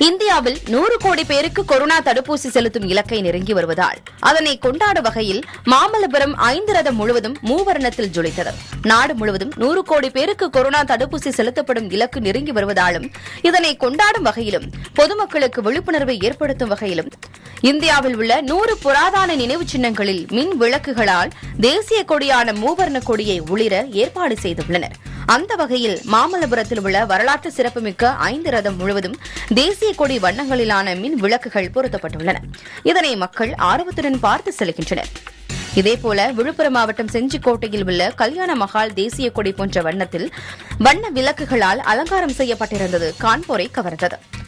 இந்தியாவில் நூறு கோடி பேருக்கு கொரோனா தடுப்பூசி செலுத்தும் இலக்கை நெருங்கி வருவதால் அதனை கொண்டாடும் வகையில் மாமல்லபுரம் ஐந்து ரதம் முழுவதும் மூவர்ணத்தில் ஜொலித்தது நாடு முழுவதும் நூறு கோடி பேருக்கு கொரோனா தடுப்பூசி செலுத்தப்படும் இலக்கு நெருங்கி வருவதாலும் இதனை கொண்டாடும் வகையிலும் பொதுமக்களுக்கு விழிப்புணர்வை ஏற்படுத்தும் வகையிலும் இந்தியாவில் உள்ள நூறு புராதான நினைவு சின்னங்களில் மின் விளக்குகளால் தேசிய கொடியான மூவர்ண கொடியை ஒளிர ஏற்பாடு செய்துள்ளனர் அந்த வகையில் மாமல்லபுரத்தில் உள்ள வரலாற்று சிறப்புமிக்க ஐந்து ரதம் முழுவதும் தேசிய கொடி வண்ணங்களிலான மின் விளக்குகள் பொருத்தப்பட்டுள்ளன இதனை மக்கள் ஆர்வத்துடன் பார்த்து செல்கின்றனர் இதேபோல விழுப்புரம் மாவட்டம் செஞ்சிக்கோட்டையில் உள்ள கல்யாண மகால் தேசிய கொடி போன்ற வண்ணத்தில் வண்ண விளக்குகளால் அலங்காரம் செய்யப்பட்டிருந்தது காண்போரை கவர்ந்தது